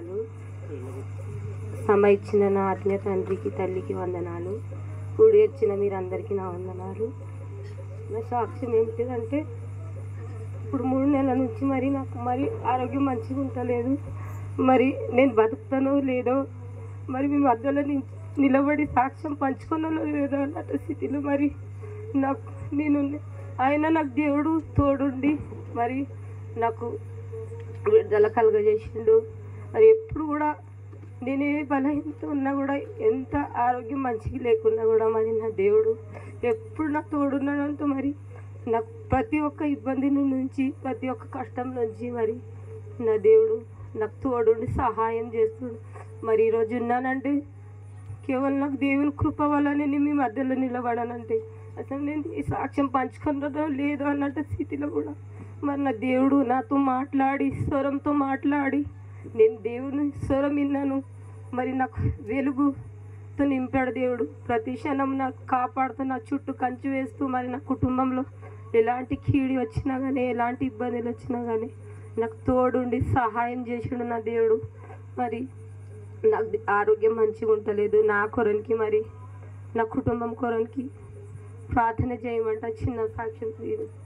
వందనాలు సమ ఇచ్చిన నా ఆత్మీయ తండ్రికి తల్లికి వందనాలు కూడి వచ్చిన మీరందరికీ నా వందనాలు నా సాక్ష్యం ఏమిటిదంటే ఇప్పుడు మూడు నెలల నుంచి మరి నాకు మరి ఆరోగ్యం మంచిగా ఉంటలేదు మరి నేను బతుకుతానో లేదో మరి మీ మధ్యలో ని- నిలబడి సాక్ష్యం పంచుకున్నానో లేదో అన్నట్టు స్థితిలో మరి నాకు నేను ఆయన నాకు దేవుడు తోడుండి మరి నాకు విడుదల కలుగజేసిండు మరి ఎప్పుడు కూడా నేను ఏ బలహీనత ఉన్నా కూడా ఎంత ఆరోగ్యం మంచిగా లేకున్నా కూడా మరి నా దేవుడు ఎప్పుడు నాకు తోడున్నాడంతో మరి నాకు ప్రతి ఒక్క ఇబ్బంది నుంచి ప్రతి ఒక్క కష్టం నుంచి మరి నా దేవుడు నాకు తోడుండి సహాయం చేస్తుడు మరి ఈరోజు ఉన్నానంటే కేవలం నాకు దేవుని కృప వల్ల నేను మీ మధ్యలో నిలబడానంటే అసలు నేను ఈ సాక్ష్యం పంచుకున్నదో లేదో అన్నట్టు స్థితిలో కూడా మరి నా దేవుడు నాతో మాట్లాడి స్వరంతో మాట్లాడి నేను దేవుని స్వరం విన్నాను మరి నాకు వెలుగుతో నింపాడు దేవుడు ప్రతి క్షణం నాకు కాపాడుతూ నా చుట్టూ కంచి వేస్తూ మరి నా కుటుంబంలో ఎలాంటి కీడి వచ్చినా కానీ ఎలాంటి ఇబ్బందులు వచ్చినా కానీ నాకు తోడుండి సహాయం చేసిండు నా దేవుడు మరి నాకు ది- ఆరోగ్యం మంచిగా ఉంటలేదు నా కొరనికి మరి నా కుటుంబం కొరనికి ప్రార్థన చేయమంట చిన్న సాక్ష్యం ఇది